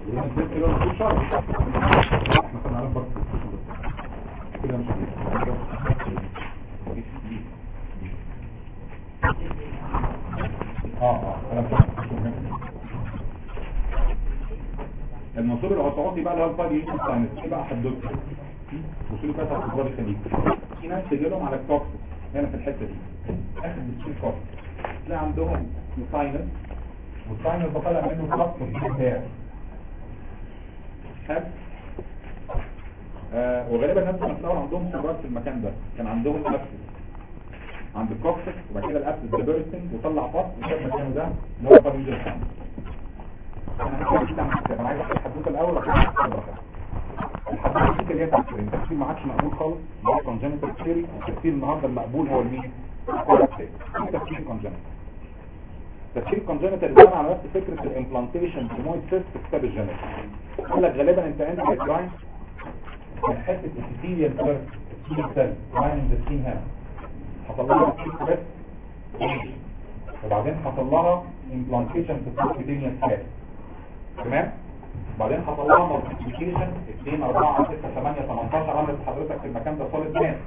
كده مش شرط احنا كنا عارف برضه كده مش اه اه انا مش المنصوب العصعوطي بقى اللي هو الفايل يجي ساينس ايه بقى حدوته وصول فتح الكبار الخليج في ناس تجي لهم على الكوكس هنا في الحته دي اخر بتشيل كوكس تلاقي عندهم ساينس والساينس ده طالع منه خط في الهاء حلو آه وغالبا الناس كانوا في الاول عندهم سبات في المكان ده كان عندهم ابسس عند الكوكسس وبعد كده الابسس ده بيرستنج وطلع فص وشاف مكانه ده اللي هو فاريجن ساينس انا هحكي لك عن كده انا عايز احكي الحدوته الاول عشان الحدوته دي اللي هي تفسير التفسير ما عادش مقبول خالص اللي هو كونجنتال ثيوري التفسير النهارده المقبول هو المين تفسير كونجنتال تفسير كونجنتال ده على نفس فكره الامبلانتيشن في سيست في كتاب الجينيتك يقول لك غالبا انت انت بتراين من حته السيتيريال سيرف السيتيريال سيل لاين ذا سين هنا حصل لها بس وبعدين حصل لها امبلانتيشن في السيتيريال سيل تمام بعدين حصل لها مالتيبيكيشن 2 4 6 8 18 عملت حضرتك في المكان ده سوليد ماس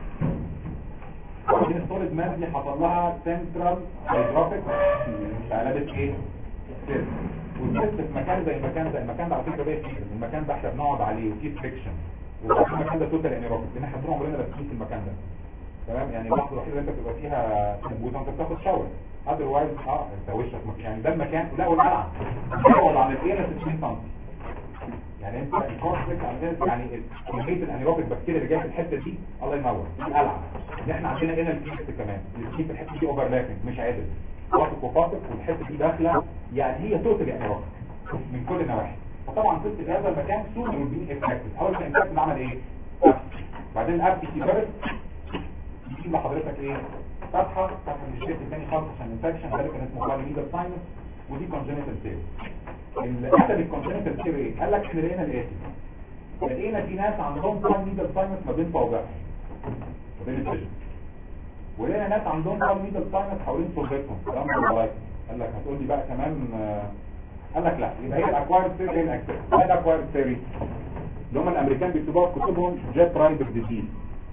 وبعدين السوليد ماس دي حصل لها سنترال هيدروفيك قلبت ايه سيل والسيست في مكان زي المكان ده المكان ده على فكره بقى المكان ده احنا بنقعد عليه وفيه فريكشن وبعدين المكان ده توتال انيروبيك لان احنا طول عمرنا لابسين في المكان ده تمام يعني اللحظه الوحيده اللي انت بتبقى فيها موجود وانت بتاخد شاور اذروايز اه انت وشك مك- يعني ده المكان لا والقلعه بتقعد على الايه 60 سم يعني انت الكورتكس عندنا يعني كميه الانيروبيك بكتيريا اللي جايه في الحته دي الله ينور دي القلعه ان احنا عندنا هنا الكيست كمان الكيست في الحته دي اوفرلابنج مش عادل فاطق وفاطق والحته دي داخله يعني هي توتال انيروبيك من كل النواحي فطبعا ست في هذا المكان سون والبين افكتد اول ما الافكتد عمل ايه بعدين الاب تي بيرد يجيب لحضرتك ايه فتحه فتحه من الشيت الثاني خالص عشان انفكشن ده كان اسمه باليميدال ساينس ودي كونجنتال سيل اللي قتل الكونجنتال سيل ايه قال لك احنا لقينا الاتي لقينا في ناس عندهم باليميدال ساينس ما بين صوابعهم ما بين الفيجن ولقينا ناس عندهم باليميدال ساينس حوالين صلبتهم كلام بالرايت قال لك هتقول لي بقى كمان آه، قال لك لا يبقى هي الاكوايرد ثيري هي الاكتيف ايه الاكوايرد ثيري اللي هم الامريكان بيكتبوها في كتبهم جيت رايدر ديزيز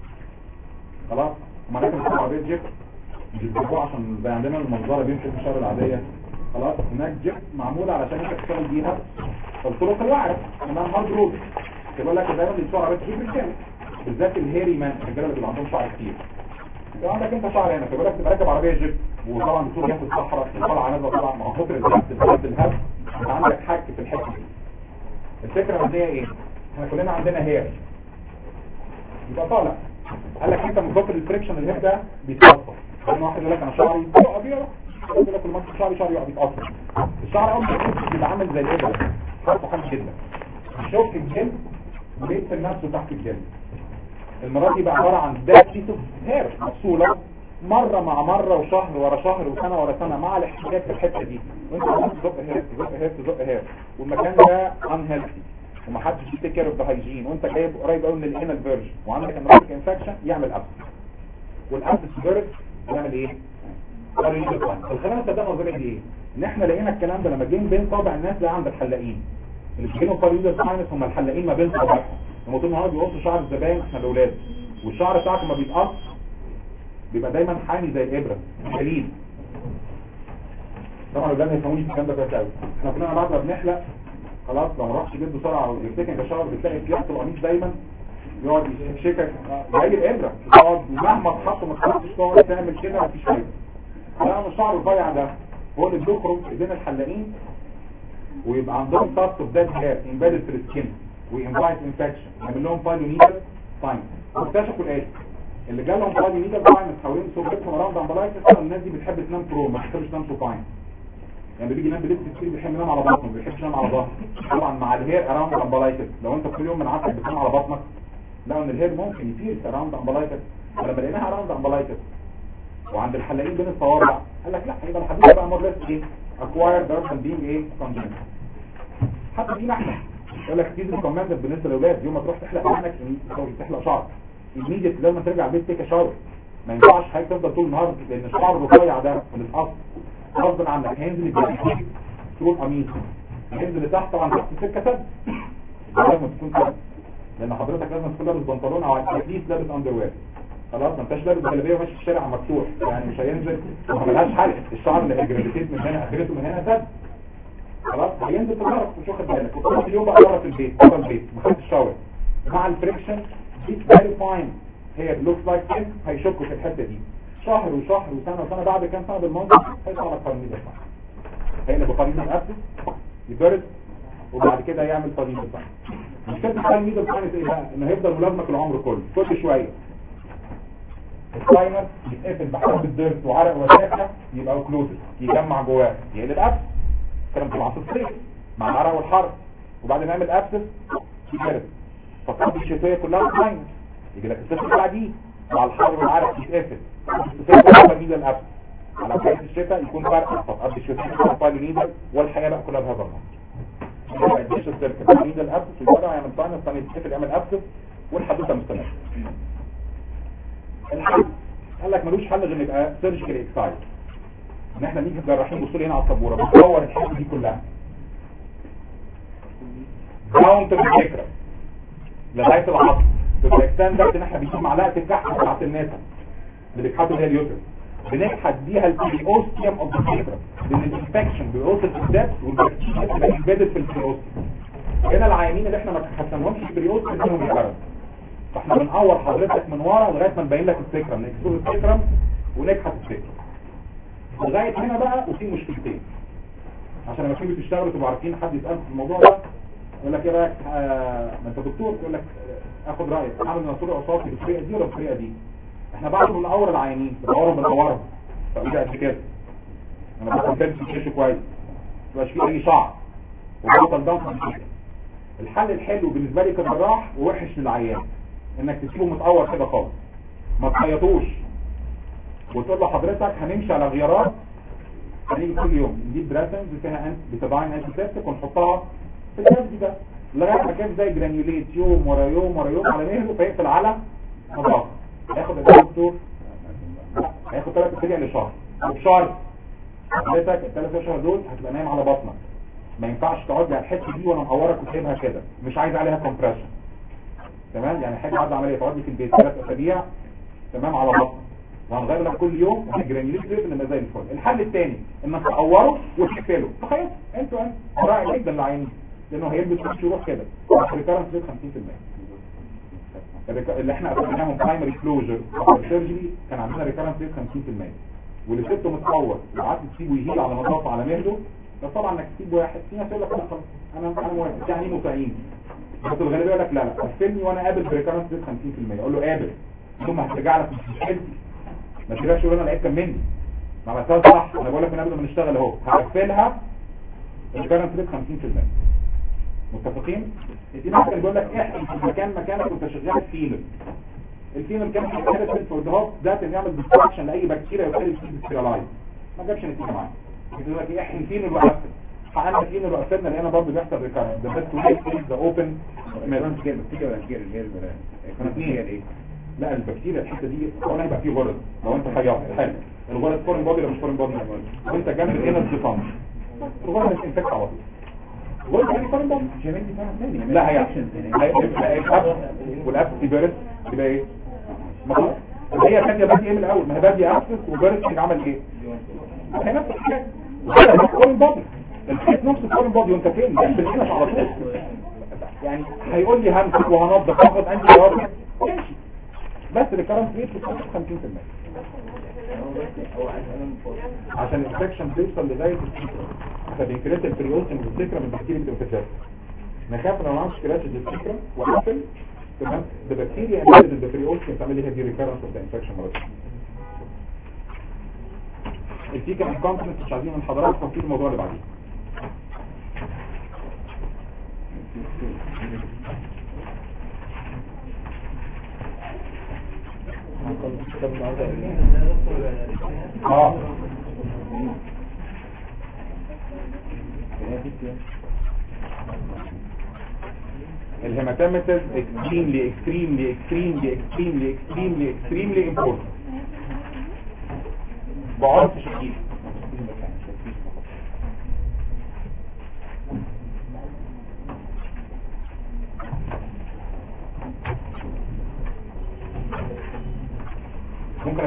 خلاص هما لكن بيكتبوا عربيه جيت بيكتبوها عشان زي عندنا المنظره بيمشي في الشارع العاديه خلاص هناك جيت معموله علشان انت تشتغل بيها فالطرق الوعره انها هارد رود يقول لك دايما بيشتغل عربيه جيت رجاله بالذات الهيري مان الرجاله اللي بيبقى عندهم شعر كتير لو عندك انت شعر هنا فيقول لك تبقى راكب عربيه جيب وطبعا بتسوق في الصحراء طالعه نازله طالعه مع كتر الهب الهب الهب انت عندك حك في الحته دي الفكره ان هي ايه احنا كلنا عندنا هير يبقى طالع قال لك انت من كتر الفريكشن الهير ده بيتاثر يعني واحد يقول لك انا شعري يقع بيقع يقول لك المصر شعري شعري يقع بيتاثر الشعر اول ما يخش بيبقى عامل زي الابره حرفه خام جدا شوك الجلد وبيقفل نفسه تحت الجلد المرات دي بقى عبارة عن ده بيس اوف هير مفصولة مرة مع مرة وشهر ورا شهر وسنة ورا سنة مع الاحتياج في الحتة دي وانت عمال تزق هير تزق هير تزق هير والمكان ده ان هيلثي ومحدش بيتيك كير اوف ذا هايجين وانت جايب قريب قوي من الانال فيرجن وعندك انوبيك انفكشن يعمل ابس والابس فيرج يعمل ايه؟ الخلايا الصدقه نظريه دي ايه؟ ان احنا لقينا الكلام ده لما جينا بين طابع الناس ده عند الحلاقين اللي بيجيلهم قريب ساينس هم الحلاقين ما بين طبعهم هم طول النهار بيقصوا شعر الزباين احنا الاولاد والشعر بتاعك ما بيتقص بيبقى دايما حامي زي الابره جليل طبعا الولاد هيفهموني في الكلام ده كويس قوي احنا كلنا بعد ما بنحلق خلاص لو ما راحش جد بسرعه ويفتكر ان الشعر بتلاقي في يحصل القميص دايما يقعد يشكك زي الابره تقعد مهما تحط ما تحطش تقعد تعمل كده مفيش فايده لا الشعر الرفيع ده هو اللي بيخرج ايدين الحلاقين ويبقى عندهم تاسك اوف ديد هير امبيدد في السكين وانفايت انفكشن يعمل لهم بايلونيتال ساين واكتشفوا الاتي اللي جالهم بايلونيتال ساين حوالين صوبتهم اراوند امبلايتس الناس دي بتحب تنام برو ما بتحبش تنام سوباين يعني بيجي ينام بلبس كتير بيحب ينام على بطنه ما بيحبش ينام على ظهره طبعا مع الهير اراوند امبلايتس لو انت كل يوم من عصرك بتنام على بطنك لا ان الهير ممكن يطير اراوند امبلايتس فلما لقيناها اراوند امبلايتس وعند الحلاقين بين الصوابع قال لك لا يبقى الحديث بقى مور ليس ايه اكواير دارك بينج ايه كونجنت حتى فينا احنا يقول لك تيجي ريكومندد بالنسبه للاولاد يوم ما تروح تحلق عينك سوري تحلق شعر ايميديت لما ترجع البيت تيك شاور ما ينفعش حضرتك تفضل طول النهار لان الشعر الرفيع ده من الاصل غصب عنك هينزل يبقى تروح قميص ينزل لتحت طبعا تحت السكه سد لازم تكون كده لان حضرتك لازم تكون لابس بنطلون او اتليست لابس اندر وير خلاص ما انتش لابس جلابيه وماشي في الشارع مفتوح يعني مش هينزل ما ملهاش حل الشعر اللي هيجرافيتيت من هنا اخرته من هنا سد خلاص هينزل في ظهرك مش واخد بالك وكل اليوم بقى بره في البيت بره البيت ما خدتش شاور مع الفريكشن دي فيري فاين هي لوكس لايك كده هيشكوا في الحته دي شهر وشهر وسنه وسنه بعد كام سنه بالمنظر هيطلع لك قرنيه ده هيقلب قرنيه الاسد يبرد وبعد كده يعمل قرنيه ده مشكله القرنيه ميدل ساينس ايه بقى انه هيفضل ملازمك العمر كله كل شويه الساينس يتقفل بحرف الضرس وعرق وساخه يبقى اوكلوزد يجمع جواه يقلب ابس الكلام طبعا في الصيف مع العرق والحر وبعد ما يعمل ابسس يبرد فالطاقه الشتويه كلها ساينس يجي لك الصيف اللي بعديه مع الحر والعرق يتقفل الصيف كلها ميدل ابس على بدايه الشتاء يكون فرق فقد الشتاء يكون فايل نيدل والحياه بقى كلها بهذا النمط ما يديش السيركل نيدل ابس يبقى يعمل ساينس ثاني يتقفل يعمل ابسس والحدوته مستمره الحل قال لك ملوش حل غير يبقى سيرجيكال اكسايد ان احنا نيجي جراحين بصوا لي هنا على السبوره بندور الحته دي كلها داون تو الفكره لغايه العصر تبقى اكستندرد ان احنا بنجيب معلقه الكحك بتاعت الناس اللي بيكحتوا بيها اليوتر بنكحت بيها البريوستيوم اوف ذا فكره لان الانفكشن بيوصل في الدبس والبكتيريا بتبقى امبيدد في البريوستيوم هنا العيانين اللي احنا ما كحتناهمش البريوستيوم منهم الكرم فاحنا بنقور حضرتك من ورا لغايه ما نبين لك الفكره نكسر الفكره ونكحت الفكره لغايه هنا بقى وفي مشكلتين عشان لما تيجي تشتغلوا تبقوا عارفين حد يسالك في الموضوع ده يقول لك ايه رايك آه ما انت دكتور يقول لك آه اخد رايك اعمل منصور عصافي بالطريقه دي ولا بالطريقه دي احنا بعد ما بنقور العيانين بنقورهم بنقورهم فاقول قد كده انا بكون في كيش كويس ما يبقاش فيه اي شعر وبوصل داون في الحل الحلو بالنسبه لي كجراح ووحش للعيان انك تسيبه متقور كده خالص ما تخيطوش وتقول له حضرتك هنمشي على غيارات هنيجي كل يوم نجيب براسنز فيها انت بتبعين انتي سيبتك ونحطها في الجلد ده لغايه ما كان زي جرانيوليت يوم ورا يوم ورا يوم على مهله فيقفل على نظافه هياخد الدكتور هياخد ثلاث اسابيع لشهر وبشهر حضرتك الثلاث اشهر دول هتبقى نايم على بطنك ما ينفعش تقعد لي على الحته دي وانا مقورك وسيبها كده مش عايز عليها كومبريشن تمام يعني حاجه عدى عمليه تقعد لي في البيت ثلاث اسابيع تمام على بطنك وهنغير لك كل يوم الجرانيوليت ريت اللي زي الفل الحل الثاني انك تقوره وتقفله تخيل انتوا انت رائع جدا للعينين لانه هيلبس وش يروح كده الريكارنس ريت 50% اللي احنا قفلناهم برايمري كلوجر سيرجري كان عندنا ريكارنس ريت 50% واللي سبته متقور وقعدت تسيبه يهيل على نظافه على مهله بس طبعا انك تسيب واحد في ناس يقول لك خلاص انا انا موافق يعني مطيعين بس الغالبيه يقول لك لا لا قفلني وانا قابل بريكارنس ريت 50% اقول له قابل ثم هترجع لك مش مشكلتي ما تبقاش شغلانه العيب كان مني ما عملتهاش صح انا بقول لك من قبل ما نشتغل اهو هقفلها الكارنت ريت 50% متفقين دي مثلا بيقول لك احنا في مكان مكانك وانت شغال فينل الفينل كان في حاله فور ذا ذات ان يعمل ديستراكشن لاي بكتيريا ويخلي الفيل ستيرالايز ما جابش نتيجه معايا بيقول لك احنا فينل وقفل حققنا فينل وقفلنا لقينا برضه بيحصل ريكارنت ده بس ويت ذا اوبن البكتيريا ولا الجير الجير البكتيريا ايه لا البكتيريا الحته دي هنا هيبقى فيه غرض لو انت خياط حلو الغرض فورن بودي ولا مش فورن بودي وانت جنب هنا الديفانس الغرض مش انفكت على طول الغرض يعني فورن بودي جميل دي فعلا ثاني لا هي هيبقى الاب والاب بيرس يبقى ايه مخلص هي ثانيه بادي ايه من الاول ما هي بادي ابسس وبيرس عمل ايه هي نفس الحاجه وده فورن بودي الحيط نفس الفورن بودي وانت فين جنب الحنش على طول يعني هيقول لي همسك وهنضف هاخد انتي بايوتيك ماشي بس الكرنت ريت بتوصل 50% عشان الانفكشن بيوصل لغايه الفكره فبينكريت البريوتين والفكره من البكتيريا اللي بتتجاوز نخاف لو ما عملتش كراش الفكره وقفل تمام ده بكتيريا امبيدد البريوتين تعمل لي هذه ريكارنس اوف ذا انفكشن مره الفيكا الكونتنت مش عايزين من حضراتكم في الموضوع اللي بعديه اه الهيماتيمتس extremely extremely extremely extremely extremely extremely important بعنف شديد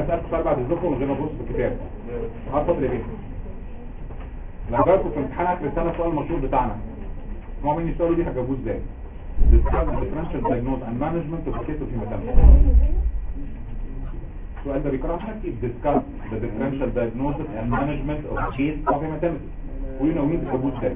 انا سالت سؤال بعد الذكر من غير ما ابص في الكتاب هاخد اللي بيه لو جالكم في امتحان اخر السنه السؤال المشهور بتاعنا هو مين السؤال دي هتجاوبوه ازاي discuss the differential diagnosis and management of the case of hematemesis السؤال ده بيكرر عشان كتير discuss the differential diagnosis and management of the case of hematemesis قولوا لنا مين تجاوبوه ازاي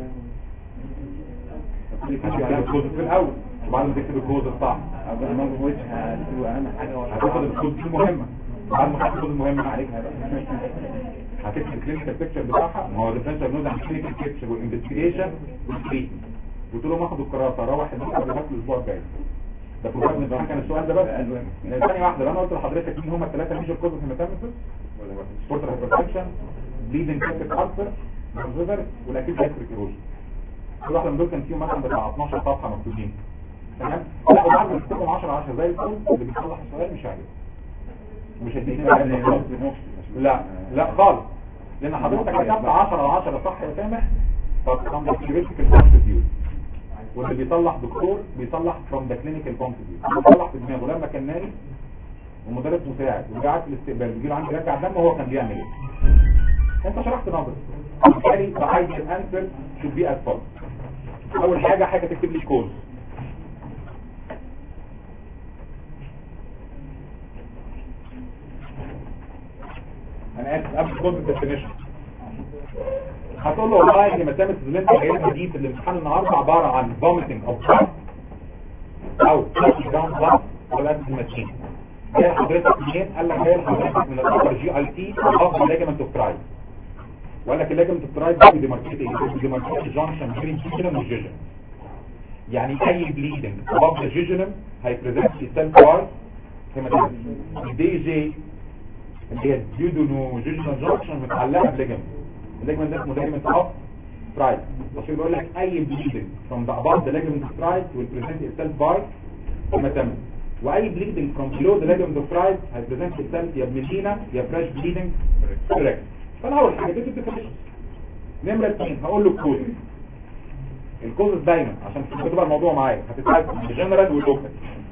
هتكتب الكوز في الاول وبعد ما تكتب الكوز الصح أبقى ما بقولش هتبقى أهم حاجة ولا هتاخد الكوز المهمة بعد ما تاخد الكوز المهمة عليها بقى هتكتب الكلينيكال بيكتشر بتاعها ما هو ديفرنشال نوز عن الكلينيكال بيكتشر والانفستيجيشن والتريتمنت قلت لهم اخد الكراسه روح البيت قبل ما الاسبوع الجاي ده بروجرام الامتحان كان السؤال ده بس لان ثانيه واحده لو انا قلت لحضرتك مين هم الثلاثه ميجر كوزز هيماتيمسس سبورتال هايبرتنشن بليدنج سيبتيك ألسر ريفر والاكيد جاستريك ايروجن كل واحده من دول كان فيهم مثلا بتاع 12 صفحه مكتوبين تمام لا وبعد ما تكتبهم 10 10 زي الفل اللي بيصلح السؤال مش عاجبه مش هيديني لا لا خالص لان حضرتك كتبت 10 على 10 صح يا سامح فكم theoretical point of view واللي بيصلح دكتور بيصلح from the clinical point of view بيصلح في دماغه لما كان نايم ومدرس مساعد وقاعد في الاستقبال بيجي له عندي رجع دم هو كان بيعمل ايه انت شرحت نظر بالتالي the ideal answer should be as follows اول حاجه حاجه تكتب لي كوز انا اسف قبل كود الديفينيشن هتقول له والله هيماتيمس اللي انت جايبها دي في الامتحان النهارده عباره عن vomiting of blood او touching down blood ولا ماشين جاي حضرتك منين قال لك جاي حضرتك من الابر جي اي تي اوف الليجمنت اوف ترايد وقال لك الليجمنت اوف ترايد ده بيديماركيت ايه بيديماركيت جانكشن بين جيجنم والجيجن يعني اي بليدنج above the jejunum هيبريزنت سيل بار هيماتيمس الدي جي اللي هي الديودونو جيجنال جانكشن متعلقه بليجمنت الليجمنت ده اسمه ليجمنت اوف ترايد عشان بيقول لك اي بليدنج from the above the ligament of tries will present itself by hematemesis واي bleeding from below the ligament of tries هيpresent itself يا بمدينة يا fresh bleeding correct فانا اول حاجه دي الديفينيشن نمره اثنين هقول له الكوز الكوز دايما عشان تبقى الموضوع معايا هتتعرف الجنرال واللوكال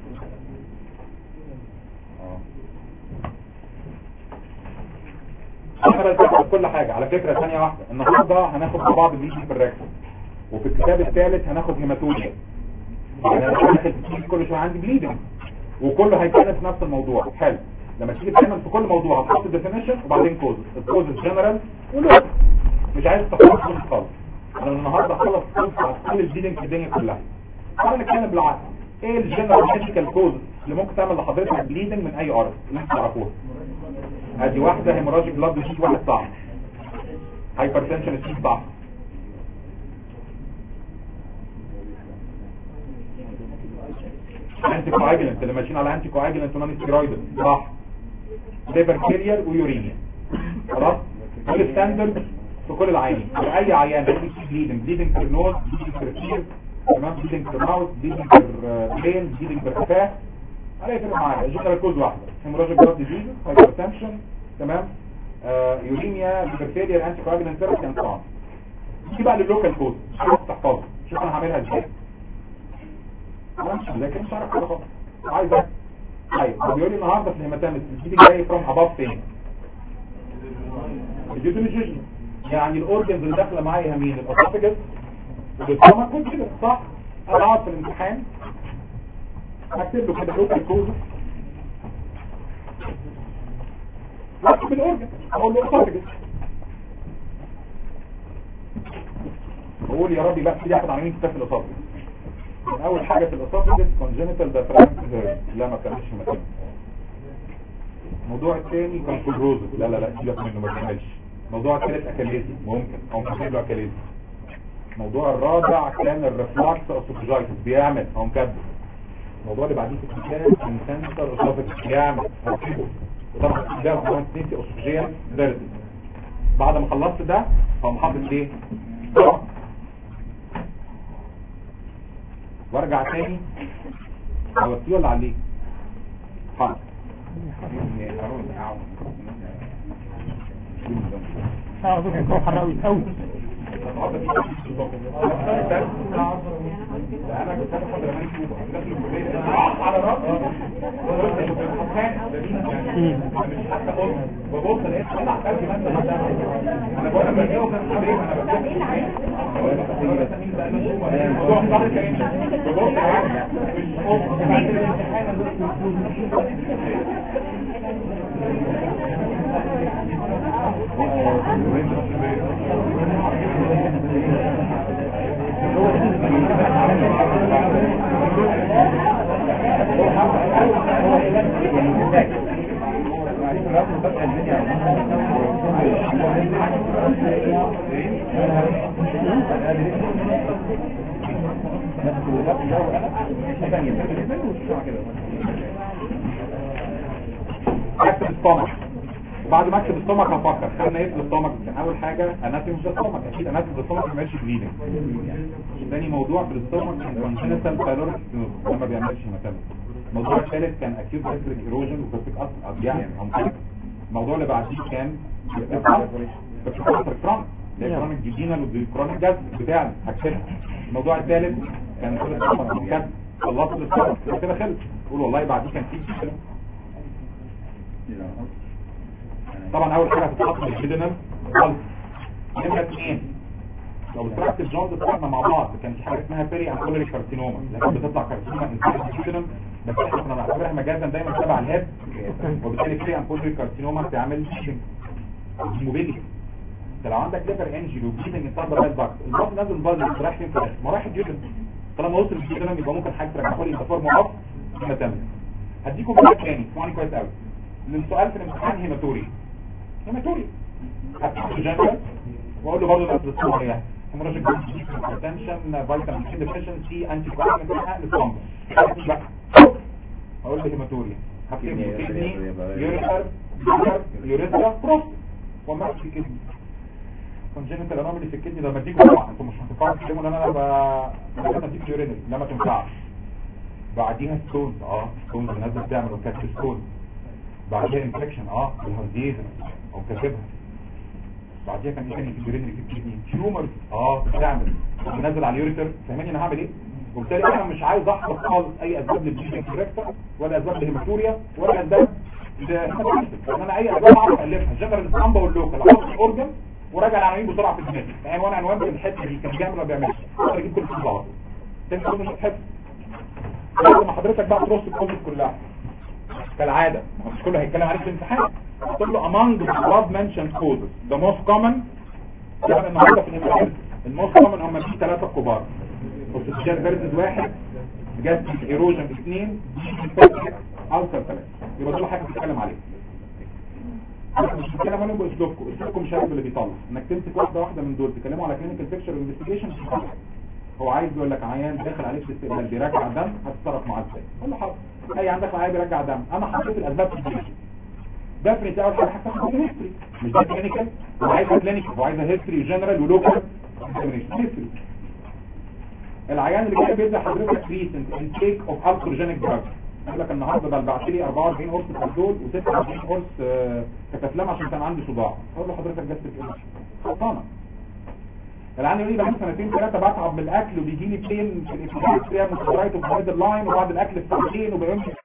انا بس كل حاجة على فكرة ثانية واحدة النهاردة هناخد مع بعض الليجن في الركب وفي الكتاب الثالث هناخد هيماتوليا يعني انا داخل كل شوية عندي بليدنج وكله هيتكلم في نفس الموضوع حلو لما تيجي تعمل في كل موضوع هتحط ديفينيشن وبعدين كوز الكوز جنرال ولوكال مش عايز تخلص كل خالص انا النهارده هخلص كل البليدنج في الدنيا كلها تعالى نتكلم بالعكس ايه الجنرال ميديكال كوز اللي ممكن تعمل لحضرتك بليدنج من اي ارض اللي انتوا تعرفوها ادي واحدة هيموراجيك بلاد ديزيز واحد صح هايبرتنشن سي صح انتي كواجلنت اللي ماشيين على انتي كواجلنت ونون ستيرويد صح ليفر كيرير ويورينيا خلاص دول ستاندرد في كل العيانين في اي عيان هيجي فيه بليدنج بليدنج في النوز بليدنج في الكير تمام بليدنج في الماوث بليدنج في البرين بليدنج في الرفاه على يفرق معايا الجنرال كود واحده هيموراجيك بلاد ديزيز هايبرتنشن تمام آه يوريميا ليبرفيليا انتي كواجلنت ثيرابي اند سو دي بقى لللوكال كود شوف تحفظها شوف انا هعملها ازاي انا مش مذاكر مش عارف كده خالص عايز أكل. طيب هو بيقول لي النهارده في الهيماتامس الجديد جاي فروم اباف فين الجيوتينيجيشن يعني الاورجنز اللي داخله معايا مين الاسوفيجس والستومك والكده صح انا اقعد في الامتحان هكتب له كده لوكال كود واكتب الاورجن اقول له اسوفيجس بقول يا ربي بقى كده هاخد عناوين كتاب الاسوفيجس من اول حاجه في الاسوفيجس كونجنتال دافراجم لا ما كانش مكان الموضوع الثاني كان كولروزس لا لا لا سيبك منه ما تعملش الموضوع الثالث اكاليزي ممكن او مكتب له اكاليزي الموضوع الرابع كان الرفلاكس اسوفيجايتس بيعمل او مكبر الموضوع اللي بعديه في الكتاب كان سنتر اسوفيجس بيعمل هكتبه وطبعا ده هو نسيتي اسوفيجيال فيرتي بعد ما خلصت ده هقوم حاطط ايه وارجع تاني اوطيه ولا عليه حاضر اه ده كان حراوي قوي انا كنت انا فاضل امان كوبا داخل الكليه على راسي مش حتى قلت ببص لقيت طلع قلبي ما انت انا بقول لك بجاوب انا بجاوب انا الموضوع صح كان ببص مش قلت بعد الامتحان اكتب الستومك وبعد ما اكتب الستومك هفكر خلينا ايه في الستومك كان اول حاجه اناتومي في الستومك اكيد اناتومي في الستومك ما بيعملش بليدنج تاني موضوع في الستومك كان كونجنتال بايلوريك ستينوز ما بيعملش هيماتوما الموضوع الثالث كان اكيوت جاستريك ايروجن وكوستيك اصل يعني هم الموضوع اللي بعديه كان كرونيك كرونيك جدينا والكرونيك جاز بتاعنا هكتبها الموضوع الثالث كان كل الستومك كان خلصت الستومك كده خلص قول والله بعديه كان في طبعا اول حاجه هتتحط في الجدنال خالص نمره اثنين لو تركت الجوند بتاعنا مع بعض كان في حاجه اسمها بيري انكولري كارسينوما لكن بتطلع كارسينوما انسيجنال بس احنا كنا بنعتبرها مجازا دايما تبع الهيد وبالتالي بيري انكولري كارسينوما بتعمل موبيليتي انت لو عندك ليفر انجل وبليدنج انسان ذا رايت باك الباك نازل الباز اللي رايح فين في الاخر ما رايح الجدن طالما وصل الجدن يبقى ممكن حاجه ترجعه لي انت فورم اوف هيماتوما هديكم مثال تاني اسمعوني كويس قوي للسؤال في الامتحان هيماتوري هيماتوري هتحط جنرال واقول له برضه نفس الصوره هي هيموراجيك هايبرتنشن فيتامين سي ديفيشنسي انتي كوagulants للصمت اقول له هيماتوري هكتب له كدني يوريثر يوريثرا بروست وما في كدني كونجنتال انومالي في الكدني لما تيجي طبعا انتوا مش هتنفعوا تكلموا ان انا ب بديك يورينال لا ما تنفعش بعديها ستونز اه ستونز الناس بتعمل وكاتب ستونز بعديها انفكشن اه الهارديزم او كاتبها بعديها كان ايه تاني في اليورينري في الكدني تيومرز اه بتعمل نازل على اليوريتر فاهماني انا هعمل ايه وبالتالي انا مش عايز احفظ خالص اي اسباب للبليدنج كوريكتر ولا اسباب للهيماتوريا ولا اسباب للهيماتوريا لان انا اي اسباب اعرف الفها جنرال الاسطمبه واللوكال احط الاورجن وراجع العناوين بسرعه في دماغي عنوان عنوان في الحته دي كان بيعمل ولا بيعملش اقدر اجيب كل شيء على طول تاني كل مش هتحس لما حضرتك بقى ترص الكوزت كلها كالعادة مش كله هيتكلم عليه في الامتحان تقول له among the above mentioned causes the most common يعني النهارده في الامتحان الموست كومن هم في ثلاثة كبار اوسيجين فيرسز واحد جاستريك ايروجن اثنين ألسر ثلاثة يبقى دول حاجة بتتكلم عليها مش بتتكلم عليهم باسلوبكم اسلوبكم مش عارف اللي بيطلع انك تمسك واحدة واحدة من دول تتكلموا على كلينيكال بيكتشر انفستيجيشن هو عايز يقول لك عيان داخل عليك في الاستقبال بيرجع دم هتتصرف معاه ازاي قول له حاضر اي عندك عيان بيرجع دم انا حطيت الاسباب في الدنيا ديفنت اول حاجه هتاخد هيستوري مش ده كلينيكال هو عايزها كلينيكال هو عايزها هيستوري جنرال ولوكال هيستوري العيان اللي جاي بيبدا حضرتك ريسنت انتيك اوف الكتروجينيك دراج يقول لك النهارده ده بعت لي 44 قرص كالدول و46 قرص كتافلام عشان كان عندي صداع اقول له حضرتك جاستريك ايه خلصانه العيان يقول لي بقى سنتين ثلاثه بتعب من الاكل وبيجي لي بين في الابتدائي مسترايت وبعد اللاين وبعد الاكل بساعتين وبيمشي